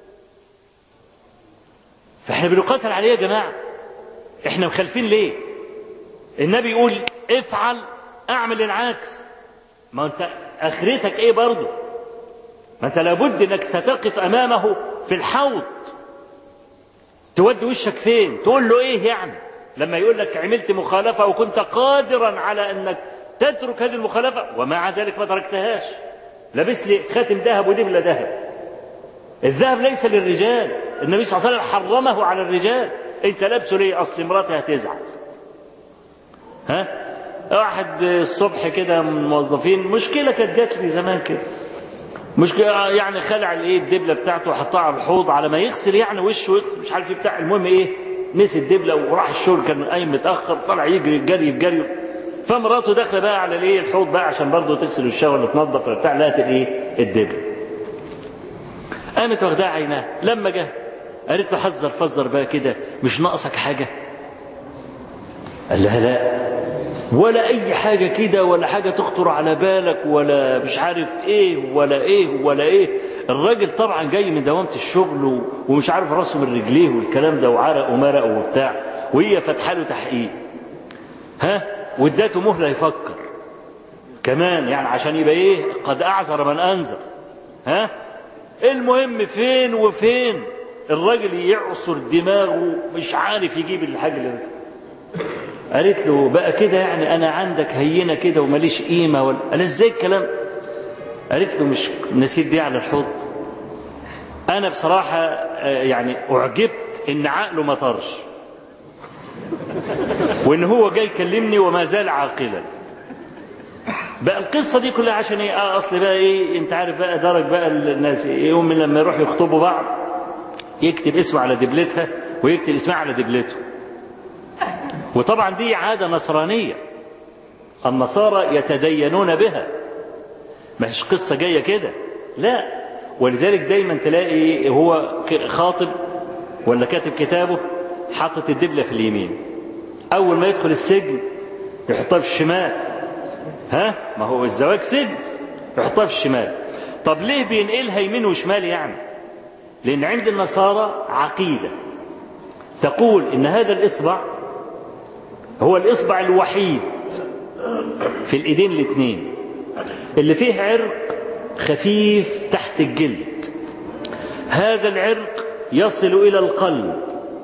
فاحنا بنقاتل عليه يا جماعة احنا مخالفين ليه النبي يقول افعل اعمل العكس ما انت اخرتك ايه برضه ما انت لابد انك ستقف امامه في الحوض تودي وشك فين تقول له ايه يعني لما يقول لك عملت مخالفة وكنت قادرا على انك تترك هذه المخالفة ومع ذلك ما تركتهاش لابس لي خاتم ذهب ودبلة ذهب الذهب ليس للرجال النبي صلى الله عليه وسلم حرمه على الرجال انت لابسه ليه اصل مراتي هتزعل ها واحد الصبح كده من الموظفين مشكله كانت جات لي زمان كده مشكله يعني خلع الايه الدبله بتاعته وحطها على الحوض على ما يغسل يعني وشه ويغسل مش عارف ايه بتاع المهم ايه نسي الدبله وراح الشغل كان قايم متاخر طلع يجري جري بجري فمراته داخله بقى على الايه الحوض بقى عشان برضه تغسل وشها ولا تنظف ولا بتاع لقت الايه الدبله قامت واخداها عينها لما جه قالت له حذر فزر بقى كده مش ناقصك حاجه قال لها لا ولا اي حاجه كده ولا حاجه تخطر على بالك ولا مش عارف ايه ولا ايه ولا ايه الراجل طبعا جاي من دوامه الشغل ومش عارف راسه من رجليه والكلام ده وعرق ومرق وبتاع وهي فاتحه له تحقيق ها واداته مهله يفكر كمان يعني عشان يبقى ايه قد اعذر من انذر ها المهم فين وفين الراجل يعصر دماغه مش عارف يجيب الحاجه اللي قالت له بقى كده يعني انا عندك هينه كده وماليش قيمه ولا انا ازاي الكلام قالت له مش نسيت دي على الحوض انا بصراحه يعني اعجبت ان عقله ما طرش وان هو جاي يكلمني وما زال عاقلا بقى القصه دي كلها عشان ايه آه اصل بقى ايه انت عارف بقى درج بقى الناس يوم من لما يروحوا يخطبوا بعض يكتب اسمه على دبلتها ويكتب اسمها على دبلته وطبعا دي عادة نصرانية النصارى يتدينون بها مش قصة جاية كده لا ولذلك دايما تلاقي هو ك- خاطب ولا كاتب كتابه حاطط الدبلة في اليمين أول ما يدخل السجن يحطها في الشمال ها ما هو الزواج سجن يحطها في الشمال طب ليه بينقلها يمين وشمال يعني لأن عند النصارى عقيدة تقول إن هذا الإصبع هو الإصبع الوحيد في الإيدين الاثنين اللي فيه عرق خفيف تحت الجلد هذا العرق يصل إلى القلب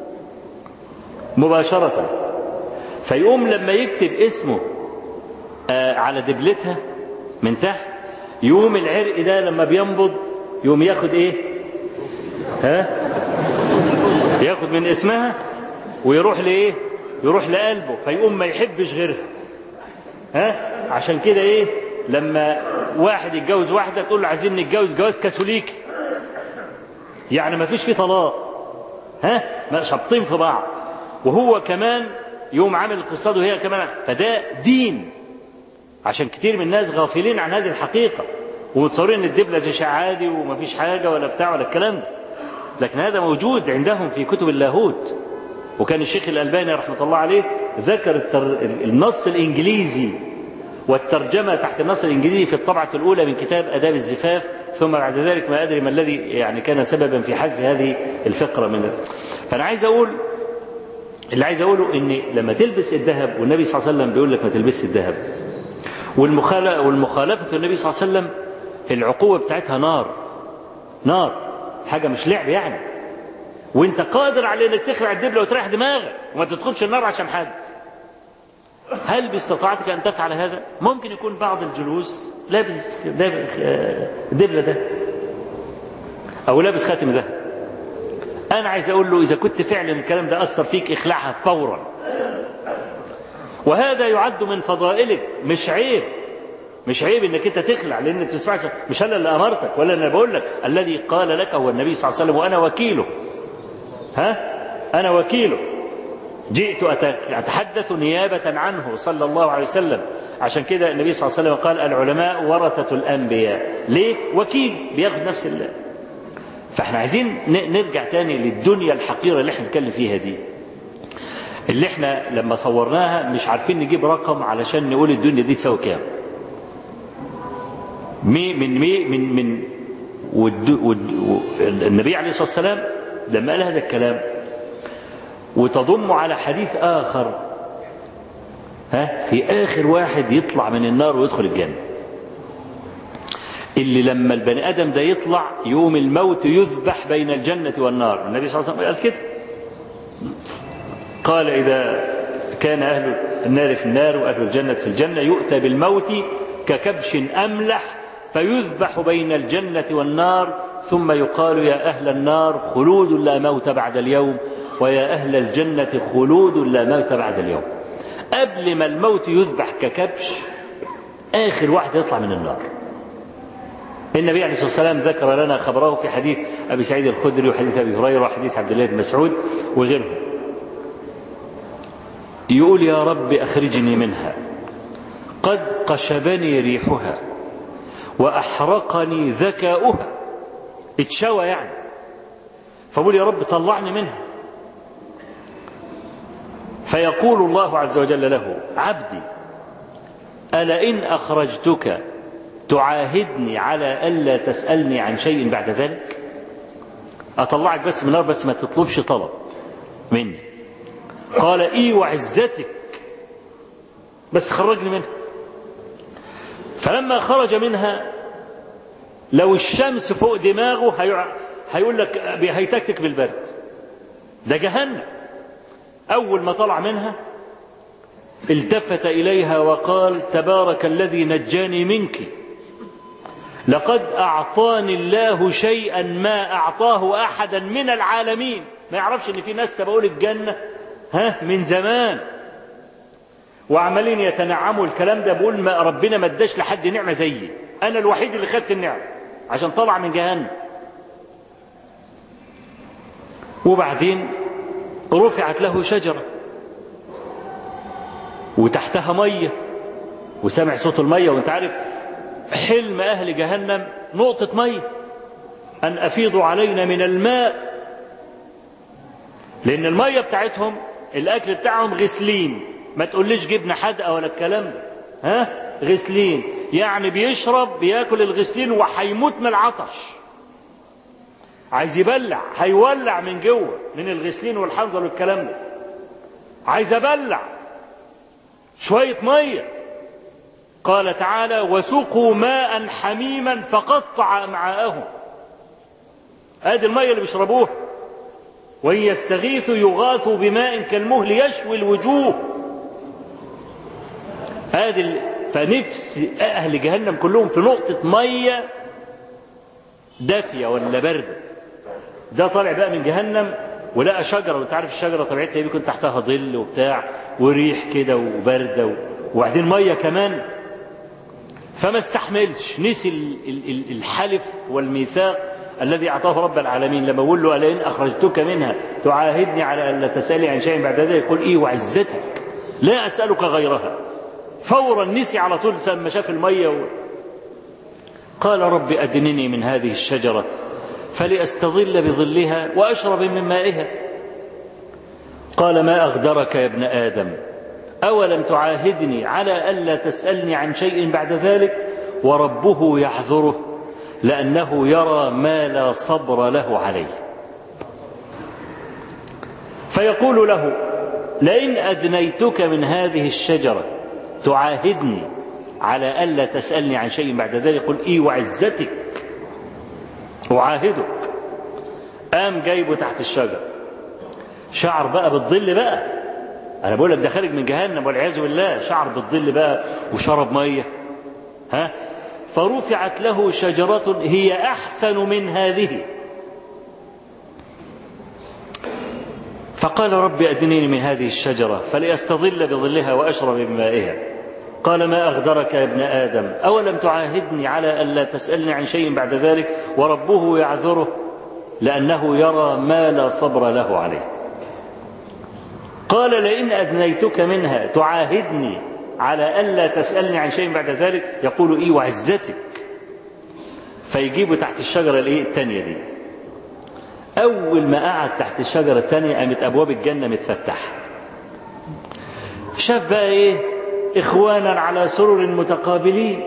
مباشرة فيقوم لما يكتب اسمه آه على دبلتها من تحت يقوم العرق ده لما بينبض يقوم ياخد ايه ها ياخد من اسمها ويروح لايه يروح لقلبه فيقوم ما يحبش غيرها ها عشان كده ايه لما واحد يتجوز واحده تقول له عايزين نتجوز جواز كاثوليكي يعني ما فيش فيه طلاق ها ما شابطين في بعض وهو كمان يوم عامل الاقتصاد وهي كمان فده دين عشان كتير من الناس غافلين عن هذه الحقيقه ومتصورين ان الدبله ده شيء عادي ومفيش حاجه ولا بتاع ولا الكلام ده لكن هذا موجود عندهم في كتب اللاهوت وكان الشيخ الألباني رحمة الله عليه ذكر التر... النص الإنجليزي والترجمة تحت النص الإنجليزي في الطبعة الأولى من كتاب آداب الزفاف ثم بعد ذلك ما أدري ما الذي يعني كان سببا في حذف هذه الفقرة من فأنا عايز أقول اللي عايز أقوله إن لما تلبس الذهب والنبي صلى الله عليه وسلم بيقول لك ما تلبسش الذهب والمخالفة والمخالفة النبي صلى الله عليه وسلم العقوبة بتاعتها نار نار حاجة مش لعب يعني وانت قادر على انك تخلع الدبله وتريح دماغك وما تدخلش النار عشان حد هل باستطاعتك ان تفعل هذا ممكن يكون بعض الجلوس لابس دبله ده او لابس خاتم ده انا عايز اقول له اذا كنت فعلا الكلام ده اثر فيك اخلعها فورا وهذا يعد من فضائلك مش عيب مش عيب انك انت تخلع لان ما تسمعش مش انا اللي امرتك ولا انا بقول لك الذي قال لك هو النبي صلى الله عليه وسلم وانا وكيله ها أنا وكيله جئت أتحدث نيابة عنه صلى الله عليه وسلم عشان كده النبي صلى الله عليه وسلم قال العلماء ورثة الأنبياء ليه؟ وكيل بياخد نفس الله فاحنا عايزين نرجع تاني للدنيا الحقيرة اللي احنا بنتكلم فيها دي اللي احنا لما صورناها مش عارفين نجيب رقم علشان نقول الدنيا دي تساوي كام مي من مي من من والد والد النبي عليه الصلاة والسلام لما قال هذا الكلام وتضم على حديث آخر ها في آخر واحد يطلع من النار ويدخل الجنة اللي لما البني آدم ده يطلع يوم الموت يذبح بين الجنة والنار النبي صلى الله عليه وسلم قال كده قال إذا كان أهل النار في النار وأهل الجنة في الجنة يؤتى بالموت ككبش أملح فيذبح بين الجنة والنار ثم يقال يا أهل النار خلود لا موت بعد اليوم ويا أهل الجنة خلود لا موت بعد اليوم قبل ما الموت يذبح ككبش آخر واحد يطلع من النار النبي عليه الصلاة والسلام ذكر لنا خبره في حديث أبي سعيد الخدري وحديث أبي هريرة وحديث عبد الله بن مسعود وغيرهم يقول يا رب أخرجني منها قد قشبني ريحها وأحرقني ذكاؤها اتشوى يعني فبقول يا رب طلعني منها فيقول الله عز وجل له عبدي ألا إن أخرجتك تعاهدني على ألا تسألني عن شيء بعد ذلك أطلعك بس من النار بس ما تطلبش طلب مني قال إي وعزتك بس خرجني منها فلما خرج منها لو الشمس فوق دماغه هيع... هيقول لك هيتكتك بالبرد ده جهنم أول ما طلع منها التفت إليها وقال تبارك الذي نجاني منك لقد أعطاني الله شيئا ما أعطاه أحدا من العالمين ما يعرفش إن في ناس سبقوا الجنة ها من زمان وعمالين يتنعموا الكلام ده بقول ما ربنا ما اداش لحد نعمة زيي أنا الوحيد اللي خدت النعمة عشان طلع من جهنم وبعدين رفعت له شجرة وتحتها مية وسمع صوت المية وانت عارف حلم أهل جهنم نقطة مية أن أفيضوا علينا من الماء لأن المية بتاعتهم الأكل بتاعهم غسلين ما تقوليش جبنة حدقة ولا الكلام ده ها غسلين يعني بيشرب بياكل الغسلين وهيموت من العطش عايز يبلع هيولع من جوه من الغسلين والحنظل والكلام ده عايز ابلع شويه ميه قال تعالى وسقوا ماء حميما فقطع امعاءهم ادي الميه اللي بيشربوها وان يستغيثوا يغاثوا بماء كالمهل يشوي الوجوه ادي ال... فنفس اهل جهنم كلهم في نقطه ميه دافيه ولا بارده ده طالع بقى من جهنم ولقى شجره وانت عارف الشجره طبيعتها بيكون تحتها ظل وبتاع وريح كده وبارده وبعدين ميه كمان فما استحملش نسي الحلف والميثاق الذي اعطاه رب العالمين لما بقول له لئن اخرجتك منها تعاهدني على ان لا تسالي عن شيء بعد ذلك يقول ايه وعزتك لا اسالك غيرها فورا نسي على طول لما شاف الميه و... قال رب ادنني من هذه الشجره فلاستظل بظلها واشرب من مائها قال ما اغدرك يا ابن ادم اولم تعاهدني على الا تسالني عن شيء بعد ذلك وربه يعذره لانه يرى ما لا صبر له عليه فيقول له لئن ادنيتك من هذه الشجره تعاهدني على الا تسالني عن شيء بعد ذلك قل اي وعزتك أعاهدك قام جايبه تحت الشجر شعر بقى بالظل بقى أنا بقول لك ده خارج من جهنم والعياذ بالله شعر بالظل بقى وشرب مية ها فرفعت له شجرة هي أحسن من هذه فقال رب أدنيني من هذه الشجرة فلأستظل بظلها وأشرب من مائها قال ما أغدرك يا ابن آدم أولم تعاهدني على ألا تسألني عن شيء بعد ذلك وربه يعذره لأنه يرى ما لا صبر له عليه قال لئن أدنيتك منها تعاهدني على ألا تسألني عن شيء بعد ذلك يقول إيه وعزتك فيجيبه تحت الشجرة الإيه التانية دي أول ما قعد تحت الشجرة التانية قامت أبواب الجنة متفتحة شاف بقى إيه إخوانا على سرر متقابلين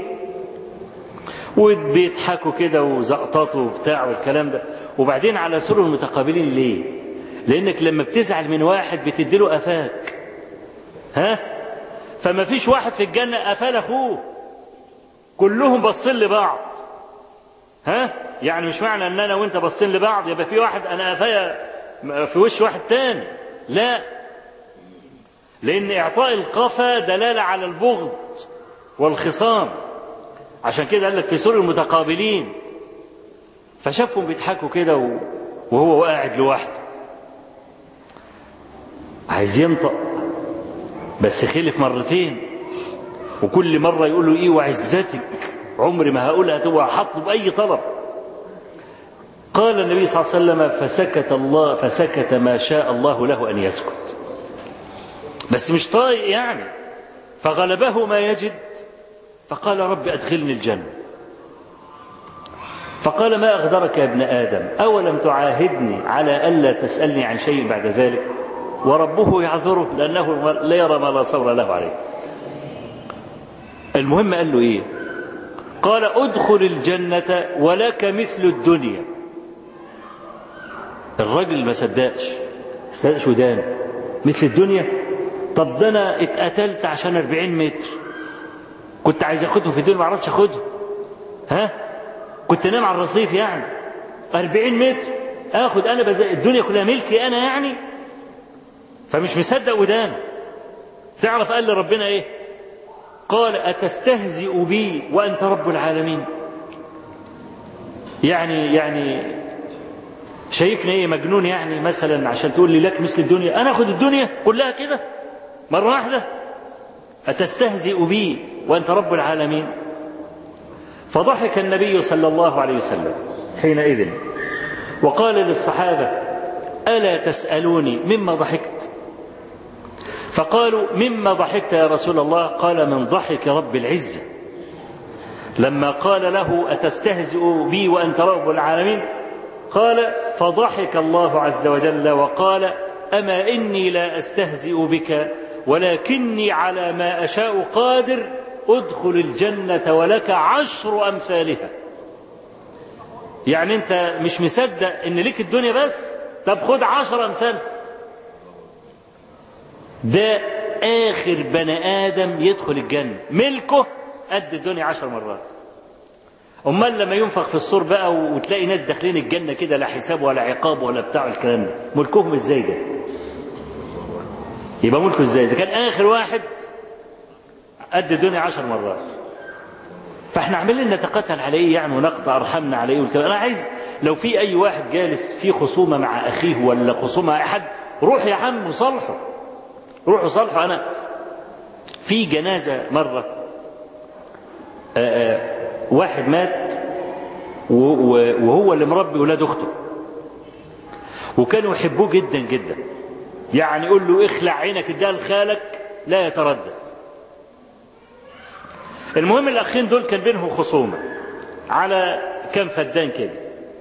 وبيضحكوا كده وزقططوا وبتاع والكلام ده وبعدين على سرر متقابلين ليه؟ لأنك لما بتزعل من واحد بتديله قفاك ها؟ فما فيش واحد في الجنة قفال أخوه كلهم باصين لبعض ها؟ يعني مش معنى ان انا وانت باصين لبعض يبقى في واحد انا قفايا في وش واحد تاني لا لأن إعطاء القفا دلالة على البغض والخصام عشان كده قال لك في سور المتقابلين فشافهم بيضحكوا كده وهو قاعد لوحده عايز ينطق بس خلف مرتين وكل مرة يقول له إيه وعزتك عمري ما هقولها تبقى هطلب أي طلب قال النبي صلى الله عليه وسلم فسكت الله فسكت ما شاء الله له أن يسكت بس مش طايق يعني فغلبه ما يجد فقال رب أدخلني الجنة فقال ما أغدرك يا ابن آدم أولم تعاهدني على ألا تسألني عن شيء بعد ذلك وربه يعذره لأنه لا يرى ما لا صبر له عليه المهم قال له إيه قال ادخل الجنة ولك مثل الدنيا الراجل ما صدقش ما صدقش ودان مثل الدنيا طب ده انا اتقتلت عشان 40 متر كنت عايز اخدهم في الدنيا ما اعرفش اخدهم ها كنت نام على الرصيف يعني 40 متر اخد انا بز... الدنيا كلها ملكي انا يعني فمش مصدق ودان تعرف قال لربنا ايه قال اتستهزئ بي وانت رب العالمين يعني يعني شايفني ايه مجنون يعني مثلا عشان تقول لي لك مثل الدنيا انا اخد الدنيا كلها كده مرة واحدة أتستهزئ بي وأنت رب العالمين فضحك النبي صلى الله عليه وسلم حينئذ وقال للصحابة ألا تسألوني مما ضحكت فقالوا مما ضحكت يا رسول الله قال من ضحك رب العزة لما قال له أتستهزئ بي وأنت رب العالمين قال فضحك الله عز وجل وقال أما إني لا أستهزئ بك ولكني على ما أشاء قادر ادخل الجنة ولك عشر أمثالها يعني أنت مش مصدق إن ليك الدنيا بس طب خد عشر أمثال ده آخر بني آدم يدخل الجنة ملكه قد الدنيا عشر مرات امال لما ينفخ في الصور بقى وتلاقي ناس داخلين الجنه كده لا حساب ولا عقاب ولا بتاع الكلام ده ملكهم ازاي ده يبقى ملكه ازاي اذا كان اخر واحد قد الدنيا عشر مرات فاحنا عمالين نتقاتل على ايه يعني ونقطع ارحامنا على ايه والكلام انا عايز لو في اي واحد جالس في خصومه مع اخيه ولا خصومه مع احد روح يا عم وصالحه روحوا صالحوا انا في جنازه مره آآ آآ واحد مات وهو اللي مربي ولاد اخته وكانوا يحبوه جدا جدا يعني يقول له اخلع عينك اديها لخالك لا يتردد المهم الاخين دول كان بينهم خصومه على كم فدان كده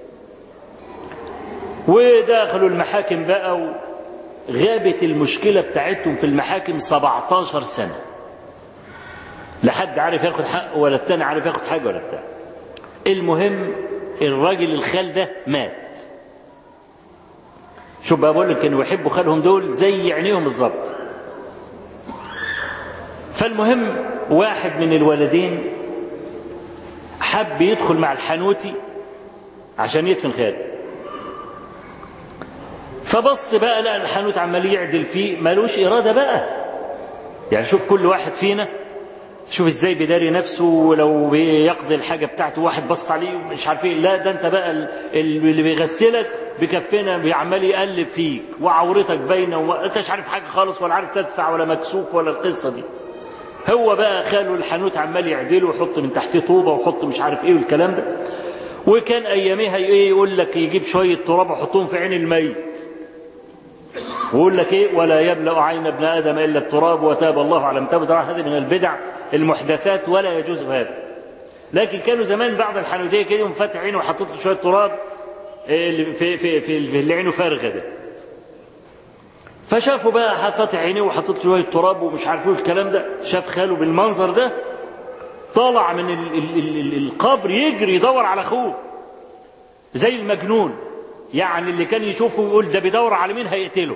ودخلوا المحاكم بقى وغابت المشكله بتاعتهم في المحاكم 17 سنه لا حد عارف ياخد حقه ولا التاني عارف ياخد حاجه ولا بتاع المهم الراجل الخال ده مات شوف بقى بقول لك كانوا يحبوا خالهم دول زي عينيهم بالظبط فالمهم واحد من الولدين حب يدخل مع الحنوتي عشان يدفن خاله فبص بقى لقى الحانوت عمال يعدل فيه ملوش إرادة بقى يعني شوف كل واحد فينا شوف ازاي بيداري نفسه ولو بيقضي الحاجة بتاعته واحد بص عليه ومش عارف ايه لا ده انت بقى اللي بيغسلك بكفنا بيعمل يقلب فيك وعورتك باينة وانت مش عارف حاجة خالص ولا عارف تدفع ولا مكسوف ولا القصة دي هو بقى خاله الحانوت عمال يعدله ويحط من تحتيه طوبة ويحط مش عارف ايه والكلام ده وكان اياميها ايه يقول لك يجيب شوية تراب ويحطهم في عين الميت ويقول لك ايه ولا يملا عين ابن ادم الا التراب وتاب الله على من تاب هذه من البدع المحدثات ولا يجوز هذا لكن كانوا زمان بعض الحنوتيه كده يقوم فاتح عينه وحاطط له شويه تراب في في في, في اللي عينه فارغه ده فشافوا بقى فاتح عينيه وحاطط له شويه تراب ومش عارف ايه الكلام ده شاف خاله بالمنظر ده طلع من ال ال ال القبر يجري يدور على اخوه زي المجنون يعني اللي كان يشوفه يقول ده بيدور على مين هيقتله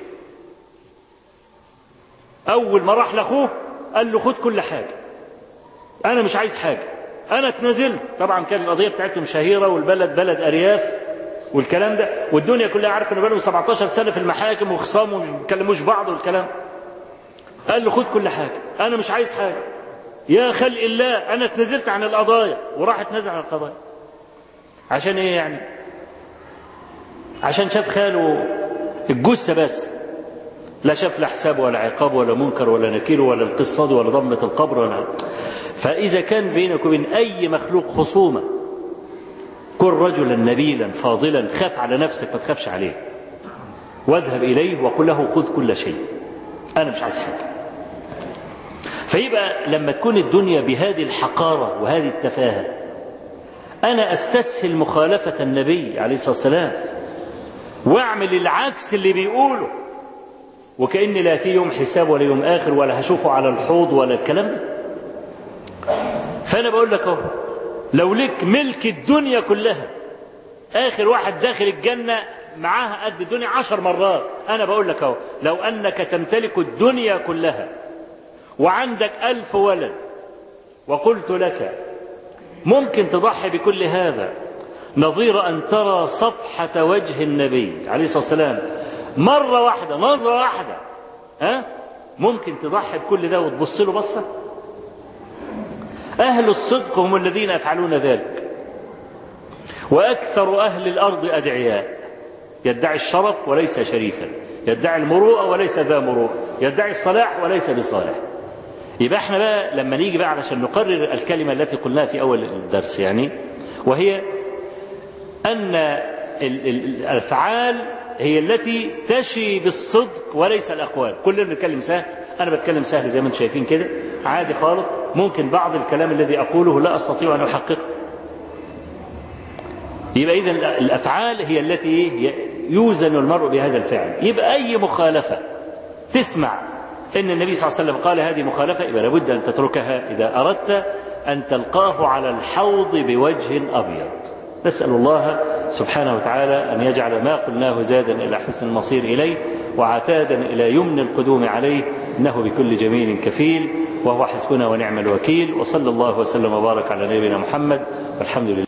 اول ما راح لاخوه قال له خد كل حاجه انا مش عايز حاجه انا اتنازلت طبعا كان القضيه بتاعتهم شهيره والبلد بلد ارياف والكلام ده والدنيا كلها عارفه انه بقالهم 17 سنه في المحاكم وخصام ومش بيكلموش بعض والكلام قال له خد كل حاجه انا مش عايز حاجه يا خلق الله انا اتنازلت عن القضايا وراح اتنازل عن القضايا عشان ايه يعني عشان شاف خاله الجثه بس لا شاف لا حساب ولا عقاب ولا منكر ولا نكير ولا القصة دي ولا ضمة القبر ولا فإذا كان بينك وبين أي مخلوق خصومة كن رجلا نبيلا فاضلا خاف على نفسك ما تخافش عليه واذهب إليه وقل له خذ كل شيء أنا مش عايز حاجة فيبقى لما تكون الدنيا بهذه الحقارة وهذه التفاهة أنا أستسهل مخالفة النبي عليه الصلاة والسلام واعمل العكس اللي بيقوله وكأن لا في يوم حساب ولا يوم آخر ولا هشوفه على الحوض ولا الكلام ده فأنا بقول لك اهو لو لك ملك الدنيا كلها آخر واحد داخل الجنة معاها قد الدنيا عشر مرات أنا بقول لك اهو لو أنك تمتلك الدنيا كلها وعندك ألف ولد وقلت لك ممكن تضحي بكل هذا نظير أن ترى صفحة وجه النبي عليه الصلاة والسلام مرة واحدة نظرة واحدة ها ممكن تضحي بكل ده وتبص له بصة أهل الصدق هم الذين يفعلون ذلك وأكثر أهل الأرض أدعياء يدعي الشرف وليس شريفا يدعي المروءة وليس ذا مروءة يدعي الصلاح وليس بصالح يبقى احنا بقى لما نيجي بقى علشان نقرر الكلمة التي قلناها في أول الدرس يعني وهي أن الأفعال هي التي تشي بالصدق وليس الأقوال كلنا بنتكلم سهل أنا بتكلم سهل زي ما انتم شايفين كده عادي خالص ممكن بعض الكلام الذي أقوله لا أستطيع أن أحققه يبقى إذا الأفعال هي التي يوزن المرء بهذا الفعل يبقى أي مخالفة تسمع أن النبي صلى الله عليه وسلم قال هذه مخالفة يبقى لابد أن تتركها إذا أردت أن تلقاه على الحوض بوجه أبيض نسأل الله سبحانه وتعالى أن يجعل ما قلناه زادا إلى حسن المصير إليه وعتادا إلى يمن القدوم عليه إنه بكل جميل كفيل وهو حسبنا ونعم الوكيل وصلى الله وسلم وبارك على نبينا محمد والحمد لله